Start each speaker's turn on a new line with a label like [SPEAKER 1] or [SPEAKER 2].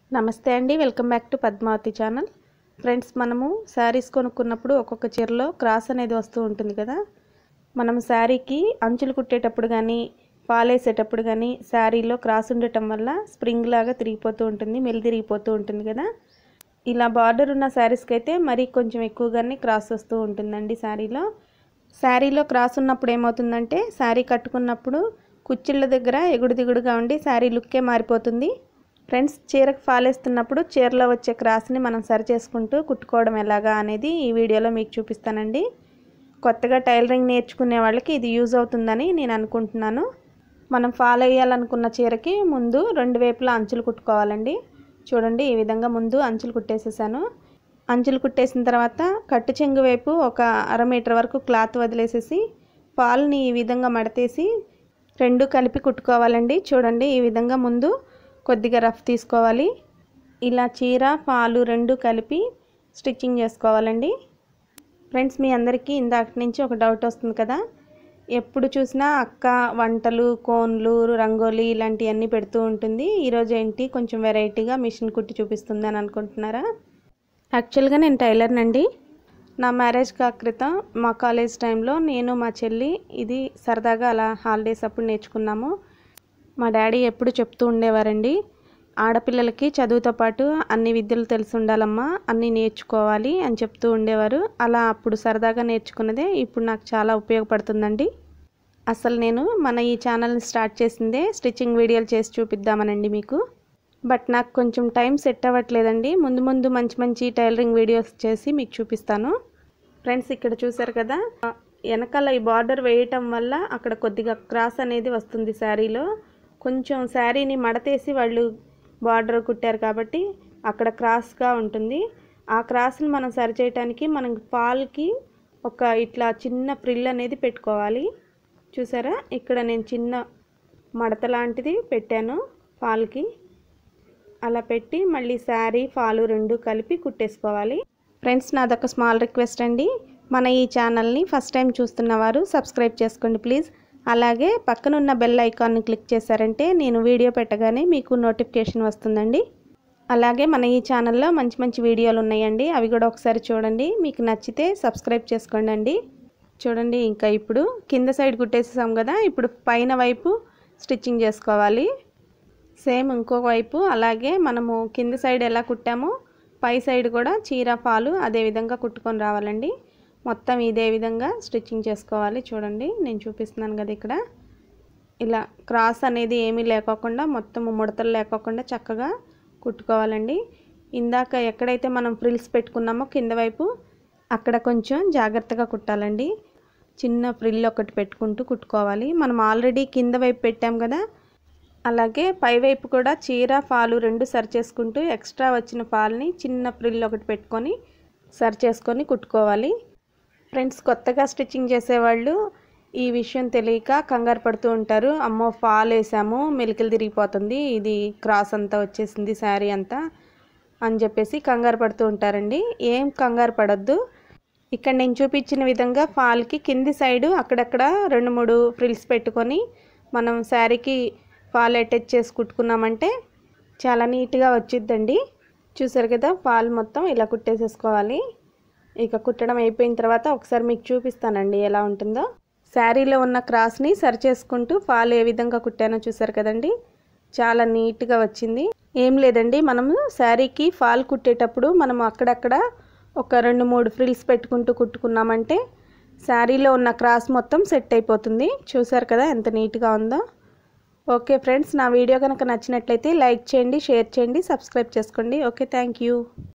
[SPEAKER 1] నమస్తే అండి welcome back to Padmavati channel friends మనము శారీస్ కొనుక్కున్నప్పుడు ఒక్కొక్క చీరలో క్రాస్ అనేది వస్తూ ఉంటుంది కదా మనం శారీకి అంచులు కుట్టేటప్పుడు కానీ పాలేసేటప్పుడు కానీ శారీలో క్రాస్ ఉండటం వల్ల స్ప్రింగ్ లాగా తిరిగిపోతూ ఉంటుంది మెల్లి తిరిగిపోతూ ఉంటుంది కదా ఇలా బార్డర్ ఉన్న శారీస్కి అయితే మరీ కొంచెం ఎక్కువగానే క్రాస్ వస్తూ ఉంటుందండి శారీలో శారీలో క్రాస్ ఉన్నప్పుడు ఏమవుతుందంటే శారీ కట్టుకున్నప్పుడు కుచ్చిళ్ళ దగ్గర ఎగుడు దిగుడుగా ఉండి శారీ లుక్కే మారిపోతుంది ఫ్రెండ్స్ చీరకు ఫాలేస్తున్నప్పుడు చీరలో వచ్చే క్రాస్ని మనం సరి చేసుకుంటూ కుట్టుకోవడం ఎలాగా అనేది ఈ వీడియోలో మీకు చూపిస్తానండి కొత్తగా టైలరింగ్ నేర్చుకునే వాళ్ళకి ఇది యూజ్ అవుతుందని నేను అనుకుంటున్నాను మనం ఫాలో అయ్యాలనుకున్న చీరకి ముందు రెండు వైపులా అంచులు కుట్టుకోవాలండి చూడండి ఈ విధంగా ముందు అంచులు కుట్టేసేసాను అంచులు కుట్టేసిన తర్వాత కట్టు చెంగు వైపు ఒక అర మీటర్ వరకు క్లాత్ వదిలేసేసి పాల్ని ఈ విధంగా మడతేసి రెండు కలిపి కుట్టుకోవాలండి చూడండి ఈ విధంగా ముందు కొద్దిగా రఫ్ తీసుకోవాలి ఇలా చీర పాలు రెండు కలిపి స్టిచ్చింగ్ చేసుకోవాలండి ఫ్రెండ్స్ మీ అందరికీ ఇందాక నుంచి ఒక డౌట్ వస్తుంది కదా ఎప్పుడు చూసినా అక్క వంటలు కోన్లు రంగోలీ ఇలాంటివన్నీ పెడుతూ ఉంటుంది ఈరోజు ఏంటి కొంచెం వెరైటీగా మిషన్ కుట్టి చూపిస్తుంది అని అనుకుంటున్నారా యాక్చువల్గా నేను టైలర్నండి నా మ్యారేజ్ కా క్రితం మా కాలేజ్ టైంలో నేను మా చెల్లి ఇది సరదాగా అలా హాలిడేస్ అప్పుడు నేర్చుకున్నాము మా డాడీ ఎప్పుడు చెప్తూ ఉండేవారండి ఆడపిల్లలకి చదువుతో పాటు అన్ని విద్యలు తెలిసి ఉండాలమ్మా అన్నీ నేర్చుకోవాలి అని చెప్తూ ఉండేవారు అలా అప్పుడు సరదాగా నేర్చుకున్నదే ఇప్పుడు నాకు చాలా ఉపయోగపడుతుందండి అసలు నేను మన ఈ ఛానల్ని స్టార్ట్ చేసిందే స్టిచ్చింగ్ వీడియోలు చేసి చూపిద్దామనండి మీకు బట్ నాకు కొంచెం టైం సెట్ అవ్వట్లేదండి ముందు ముందు మంచి మంచి టైలరింగ్ వీడియోస్ చేసి మీకు చూపిస్తాను ఫ్రెండ్స్ ఇక్కడ చూసారు కదా వెనకాల ఈ బార్డర్ వేయటం వల్ల అక్కడ కొద్దిగా క్రాస్ అనేది వస్తుంది శారీలో కొంచెం శారీని మడతేసి వాళ్ళు బార్డర్ కుట్టారు కాబట్టి అక్కడ క్రాస్గా ఉంటుంది ఆ క్రాస్ని మనం సరిచేయటానికి మనం పాల్కి ఒక ఇట్లా చిన్న ఫ్రిల్ అనేది పెట్టుకోవాలి చూసారా ఇక్కడ నేను చిన్న మడత లాంటిది పెట్టాను పాల్కి అలా పెట్టి మళ్ళీ శారీ ఫాలు రెండు కలిపి కుట్టేసుకోవాలి ఫ్రెండ్స్ నాదొక స్మాల్ రిక్వెస్ట్ అండి మన ఈ ఛానల్ని ఫస్ట్ టైం చూస్తున్న వారు సబ్స్క్రైబ్ చేసుకోండి ప్లీజ్ అలాగే పక్కనున్న బెల్ ఐకాన్ని క్లిక్ చేశారంటే నేను వీడియో పెట్టగానే మీకు నోటిఫికేషన్ వస్తుందండి అలాగే మన ఈ ఛానల్లో మంచి మంచి వీడియోలు ఉన్నాయండి అవి కూడా ఒకసారి చూడండి మీకు నచ్చితే సబ్స్క్రైబ్ చేసుకోండి అండి చూడండి ఇంకా ఇప్పుడు కింద సైడ్ కుట్టేసాం కదా ఇప్పుడు పైన వైపు స్టిచ్చింగ్ చేసుకోవాలి సేమ్ ఇంకొక వైపు అలాగే మనము కింద సైడ్ ఎలా కుట్టామో పై సైడ్ కూడా చీర పాలు అదే విధంగా కుట్టుకొని రావాలండి మొత్తం ఇదే విధంగా స్టిచ్చింగ్ చేసుకోవాలి చూడండి నేను చూపిస్తున్నాను కదా ఇక్కడ ఇలా క్రాస్ అనేది ఏమీ లేకోకుండా మొత్తం ముడతలు లేకోకుండా చక్కగా కుట్టుకోవాలండి ఇందాక ఎక్కడైతే మనం ఫ్రిల్స్ పెట్టుకున్నామో కింద వైపు అక్కడ కొంచెం జాగ్రత్తగా కుట్టాలండి చిన్న ఫ్రిల్ ఒకటి పెట్టుకుంటూ కుట్టుకోవాలి మనం ఆల్రెడీ కింద వైపు పెట్టాం కదా అలాగే పైవైపు కూడా చీర పాలు రెండు సరి చేసుకుంటూ ఎక్స్ట్రా వచ్చిన పాలని చిన్న ఫ్రిల్ ఒకటి పెట్టుకొని సరి చేసుకొని కుట్టుకోవాలి ఫ్రెండ్స్ కొత్తగా స్టిచ్చింగ్ చేసేవాళ్ళు ఈ విషయం తెలియక కంగారు పడుతూ ఉంటారు అమ్మో ఫాల్ వేసాము మెలికలు తిరిగిపోతుంది ఇది క్రాస్ అంతా వచ్చేసింది శారీ అంతా అని చెప్పేసి కంగారు పడుతూ ఉంటారండి ఏం కంగారు పడద్దు ఇక్కడ నేను చూపించిన విధంగా ఫాల్కి కింది సైడు అక్కడక్కడ రెండు మూడు ఫ్రిల్స్ పెట్టుకొని మనం శారీకి ఫాల్ అటాచ్ చేసి కుట్టుకున్నామంటే చాలా నీట్గా వచ్చిద్దండి చూసారు కదా ఫాల్ మొత్తం ఇలా కుట్టేసేసుకోవాలి ఇక కుట్టడం అయిపోయిన తర్వాత ఒకసారి మీకు చూపిస్తానండి ఎలా ఉంటుందో శారీలో ఉన్న క్రాస్ని సరి చేసుకుంటూ ఫాల్ ఏ విధంగా కుట్టానో చూసారు కదండి చాలా నీట్గా వచ్చింది ఏం లేదండి మనము శారీకి ఫాల్ కుట్టేటప్పుడు మనం అక్కడక్కడ ఒక రెండు మూడు ఫ్రిల్స్ పెట్టుకుంటూ కుట్టుకున్నామంటే శారీలో ఉన్న క్రాస్ మొత్తం సెట్ అయిపోతుంది చూసారు కదా ఎంత నీట్గా ఉందో ఓకే ఫ్రెండ్స్ నా వీడియో కనుక నచ్చినట్లయితే లైక్ చేయండి షేర్ చేయండి సబ్స్క్రైబ్ చేసుకోండి ఓకే థ్యాంక్ యూ